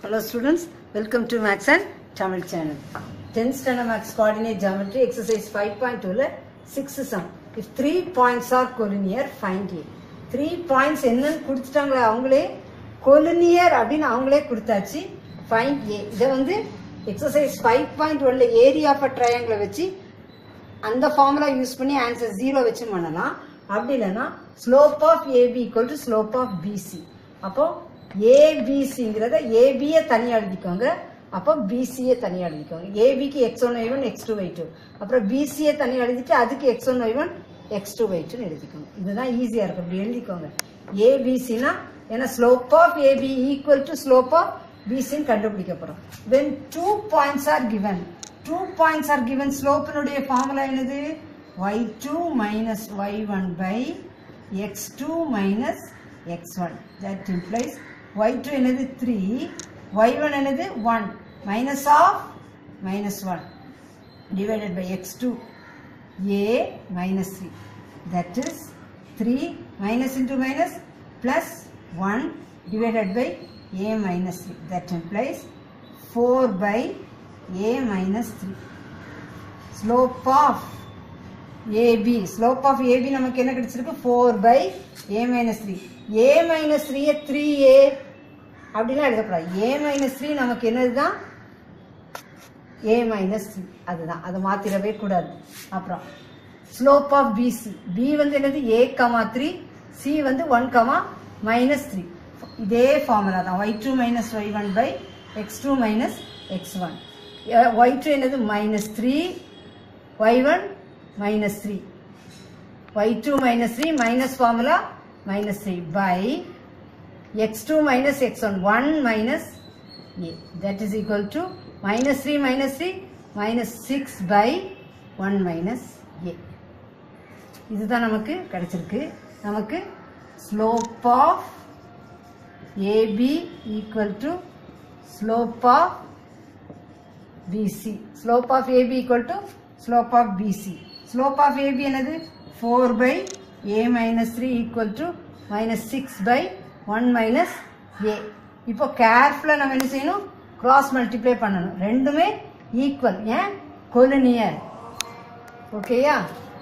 Hello students, welcome to Max and Tamil channel. 10th standard Max coordinate geometry exercise 5.2 ல 6 sum. If three points are collinear, find A. Three points என்னன்னு கொடுத்துட்டாங்களே அவங்களே collinear அப்படின்னு அவங்களே கொடுத்தாச்சு find A. இதை வந்து exercise 5.1 ல area of a triangle வச்சு அந்த ஃபார்முலா யூஸ் பண்ணி ஆன்சர் ஜீரோ வச்சு பண்ணலாம் அப்படி இல்லைன்னா slope of AB equal to slope of B C அப்போ ஏபிசிங்கிறத ஏபியை தனியாக எழுதிக்கோங்க அப்போ பிசியை தனியாக எழுதிக்கோங்க ஏபிக்கு X one Y one X two Y two அப்புறம் பிசியை தனியாக எழுதிட்டு அதுக்கு X one Y one X two Y டூன்னு எழுதிக்கோங்க இதுதான் ஈஸியாக இருக்கும் இப்படி எழுதிக்கோங்க ஏபிசினா ஏன்னா slope of AB equal to slope of பிசின்னு கண்டுபிடிக்க போகிறோம் when two points are given two points are given ஸ்லோப்பினுடைய ஃபார்முலா என்னது y two minus y one by x two minus x one that implies y two என்னது three y one என்னது one minus of minus one divided by x2 a minus 3 that is 3 minus into minus plus 1 divided by a minus 3 that implies 4 by a minus 3 slope of AB slope of AB நமக்கு என்ன கிடைச்சிருக்கு 4 by a minus 3 a minus 3 ய 3a அப்படிலாம் எழுதக்கூடாது a minus 3 நமக்கு என்னதுதான் ஏ minus C அதுதான் அதை மாத்திரவே கூடாது அப்புறம் ஸ்லோப் ஆஃப் பிசி பி வந்து என்னது ஏ கமா த்ரீ சி வந்து ஒன் கமா மைனஸ் த்ரீ இதே ஃபார்முலா தான் y two minus y one by x two minus x one y two என்னது minus three y one minus three y two minus three minus formula minus three by x2 minus x1 1 minus a that is equal to minus 3 minus 3 minus 6 by 1 minus a இதுதான் நமக்கு கிடைச்சிருக்கு நமக்கு slope of AB equal to slope of BC slope of AB equal to slope of BC slope of AB என்னது 4 by A minus 3 equal to minus 6 by 1 minus A இப்போ கேர்ஃபுல்லாக நம்ம என்ன செய்யணும் கிராஸ் மல்டிப்ளை பண்ணணும் ரெண்டுமே ஈக்குவல் ஏன் collinear ஓகேயா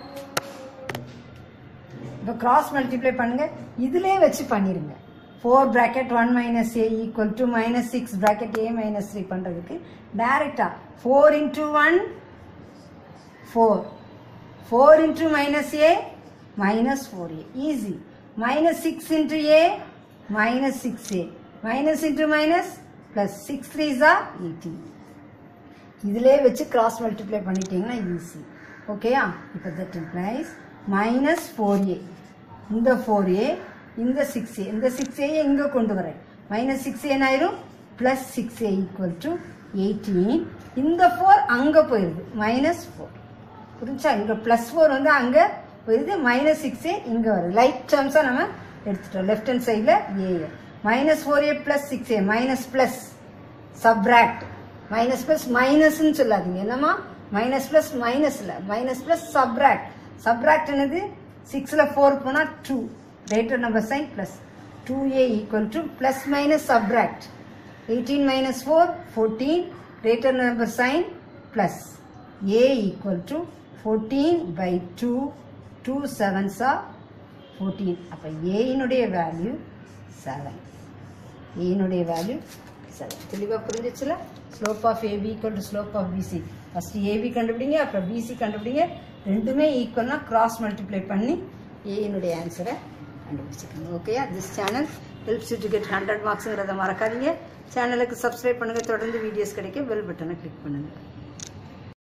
இப்போ கிராஸ் மல்டிப்ளை பண்ணுங்க இதிலே வச்சு பண்ணிருங்க four bracket one minus a equal to minus six bracket a minus three பண்ணுறதுக்கு டேரெக்டாக four into one four four into minus a minus four a is minus six into a minus six a minus into minus plus six three ஜா eighteen இதிலே வச்சு cross multiply பண்ணிட்டீங்கன்னா easy ஓகேயா இப்போ that implies minus four a இந்த four a இந்த six ஏ இந்த six ஏ இங்கே கொண்டு வரேன் மைனஸ் சிக்ஸ் ஏன்னு ஆயிரும் plus six a equal to eighteen இந்த ஃபோர் அங்கே போயிடுது மைனஸ் ஃபோர் புரிஞ்சா இங்கே ப்ளஸ் ஃபோர் வந்து அங்கே போயிடுது மைனஸ் சிக்ஸ் ஏ இங்கே வருது லைட் டேர்ம்ஸாக நம்ம எடுத்துட்டோம் லெஃப்ட் ஹேண்ட் சைடில் a minus four a plus six a minus plus subtract minus plus மைனஸ்ன்னு சொல்லாதீங்க என்னம்மா மைனஸ் ப்ளஸ் மைனஸ் இல்லை மைனஸ் ப்ளஸ் சப்ராக்ட் சப்ராக்ட் என்னது சிக்ஸில் ஃபோர் போனால் two greater number sign plus two a equal to plus minus subtract eighteen minus four fourteen greater number sign plus a equal to fourteen by two two செவன்ஸா fourteen அப்போ ஏயினுடைய value seven ஏயினுடைய value seven தெளிவாக புரிஞ்சிச்சுல slope of AB equal to slope of BC first AB கண்டுபிடிங்க அப்புறம் PC கண்டுபிடிங்க ரெண்டுமே ஈக்குவல்னா கிராஸ் மல்டிப்ளை பண்ணி ஏயினுடைய ஆன்சரை கண்டுபிடிச்சிக்கணும் ஓகேயா this channel helps to get hundred மார்க்ஸுங்கிறத மறக்காதீங்க சேனலுக்கு சப்ஸ்கிரைப் பண்ணுங்கள் தொடர்ந்து வீடியோஸ் கிடைக்க பெல் பட்டனை கிளிக் பண்ணுங்கள்